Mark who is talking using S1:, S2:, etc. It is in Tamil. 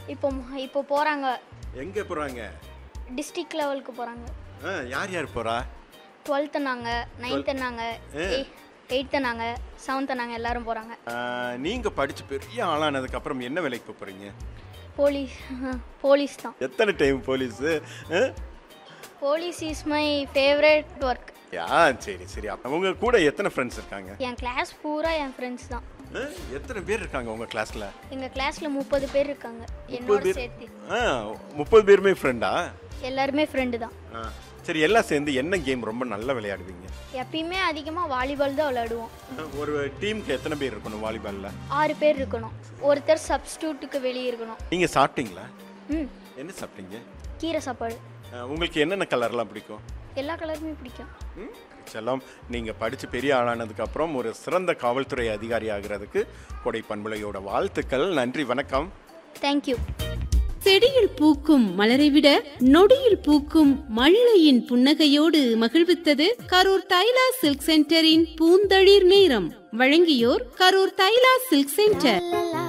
S1: இப்போ இப்போ போகிறாங்க
S2: எங்கே போகிறாங்க
S1: டிஸ்ட்ரிக்ட் லெவலுக்கு போகிறாங்க
S2: ஆ யார் யார் போகிறா
S1: டுவெல்த்து நாங்கள் நைன்த்து நாங்கள் எயித்து நாங்கள் செவன்த்து நாங்கள் எல்லாரும் போகிறாங்க
S2: நீங்கள் படித்து பெரிய ஆளானதுக்கப்புறம் என்ன வேலைக்கு போக போகிறீங்க
S1: போலீஸ் போலீஸ் தான்
S2: எத்தனை time police
S1: police is my favourite work
S2: yeah சரி சரி அவங்க கூட எத்தனை ஃப்ரெண்ட்ஸ் இருக்காங்க
S1: என் கிளாஸ் பூரா என் ஃப்ரெண்ட்ஸ் தான்
S2: ஆ, எத்தனை பேர் இருக்காங்க உங்கள் கிளாஸில்
S1: எங்கள் கிளாஸில் முப்பது பேர் இருக்காங்க என்னோட
S2: பேர்?
S1: சேர்த்து
S2: ஆ முப்பது பேருமே ஃப்ரெண்டா
S1: எல்லாருமே ஃப்ரெண்டு தான்
S2: ஆ சரி எல்லாம் சேர்ந்து என்ன கேம் ரொம்ப நல்லா விளையாடுவீங்க
S1: எப்பயுமே அதிகமாக வாலிபால் தான் விளையாடுவோம்
S2: ஒரு டீமுக்கு எத்தனை பேர் இருக்கணும் வாலிபாலில்
S1: ஆறு பேர் இருக்கணும் ஒருத்தர் சப்ஸ்டியூட்டுக்கு வெளியே இருக்கணும்
S2: நீங்கள் சாப்பிட்டீங்களா
S1: ம்
S2: என்ன சாப்பிட்டீங்க
S1: கீரை சாப்பாடு
S2: ஆ, உங்களுக்கு என்னென்ன கலர்லாம் பிடிக்கும்
S1: எல்லா கலருமே பிடிக்கும்
S2: ம்? செல்லம் நீங்கள் படித்து பெரிய ஆளானதுக்கப்புறம் ஒரு சிறந்த காவல்துறை அதிகாரி ஆகிறதுக்கு கொடை பண்புலையோட வாழ்த்துக்கள் நன்றி வணக்கம்
S1: தேங்க்யூ
S3: செடியில் பூக்கும் மலரை விட நொடியில் பூக்கும் மல்லையின் புன்னகையோடு மகிழ்வித்தது கரூர் தைலா சில்க் சென்டரின் பூந்தளிர் நேரம் வழங்கியோர் கரூர் தைலா சில்க் சென்டர்